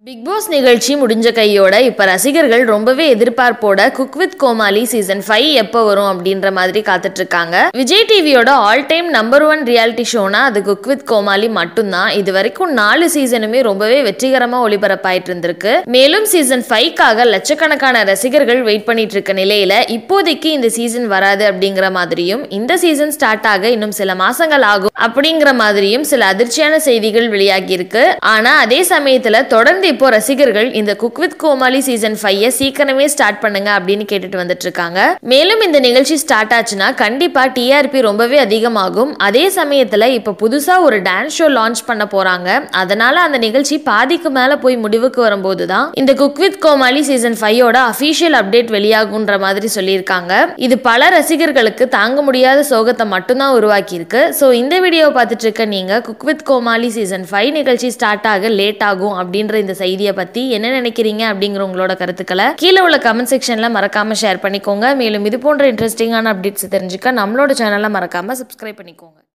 big pass நிகழ்ச்சி முடிஞ்ச கையோட இப்ப ரசிகர்கள் ரொம்பவே எதிர்பார்ப்போட cook with Comali season five எப்போ வரும் அப்படின்ற மாதிரி காத்துட்டு இருக்காங்க விஜய் டிவியோட all time number one reality ஷோனா அது குக் வித் கோமாளி மட்டும்தான் இது வரைக்கும் நாலு சீசனுமே ரொம்பவே வெற்றிகரமா ஒளிபரப்பாயிட்டு இருந்திருக்கு மேலும் சீசன் ஃபைவ்க்காக லட்சக்கணக்கான ரசிகர்கள் வெயிட் பண்ணிட்டு இருக்க நிலையில இப்போதைக்கு இந்த சீசன் வராது அப்படிங்கிற மாதிரியும் இந்த சீசன் ஸ்டார்ட் ஆக இன்னும் சில மாசங்கள் ஆகும் அப்படிங்கிற மாதிரியும் சில அதிர்ச்சியான செய்திகள் வெளியாகி இருக்கு ஆனா அதே சமயத்துல தொடர்ந்து இப்போ ரசிகர்கள் இந்த cook with Comali season five சீக்கிரமே ஸ்டார்ட் பண்ணுங்க அப்படின்னு கேட்டுட்டு வந்துட்டு இருக்காங்க மேலும் இந்த நிகழ்ச்சி ஸ்டார்ட் ஆச்சுன்னா கண்டிப்பா டிஆர்பி ரொம்பவே அதிகமாகும் அதே சமயத்துல இப்ப புதுசா ஒரு டான்ஸ் ஷோ லான்ச் பண்ண போறாங்க அதனால அந்த நிகழ்ச்சி பாதிக்கு மேல போய் முடிவுக்கு வரும்போது தான் இந்த குக் வித் கோமாளி சீசன் ஃபைவோட அஃபீஷியல் அப்டேட் வெளியாகுன்ற மாதிரி சொல்லியிருக்காங்க இது பல ரசிகர்களுக்கு தாங்க முடியாத சோகத்தை மட்டும்தான் உருவாக்கி இருக்கு ஸோ இந்த வீடியோவை பார்த்துட்டு இருக்க நீங்க cook with Comali season five நிகழ்ச்சி ஸ்டார்ட் ஆக லேட் ஆகும் அப்படின்ற இந்த செய்தியை பத்தி என்ன நினைக்கிறீங்க அப்படிங்கிற உங்களோட கருத்துக்களை கீழே உள்ள கமெண்ட் செக்ஷன்ல மறக்காம ஷேர் பண்ணிக்கோங்க மேலும் இது போன்ற இன்ட்ரெஸ்டிங்கான அப்டேட்ஸ் தெரிஞ்சுக்க நம்மளோட சேனலை மறக்காம சப்ஸ்கிரைப் பண்ணிக்கோங்க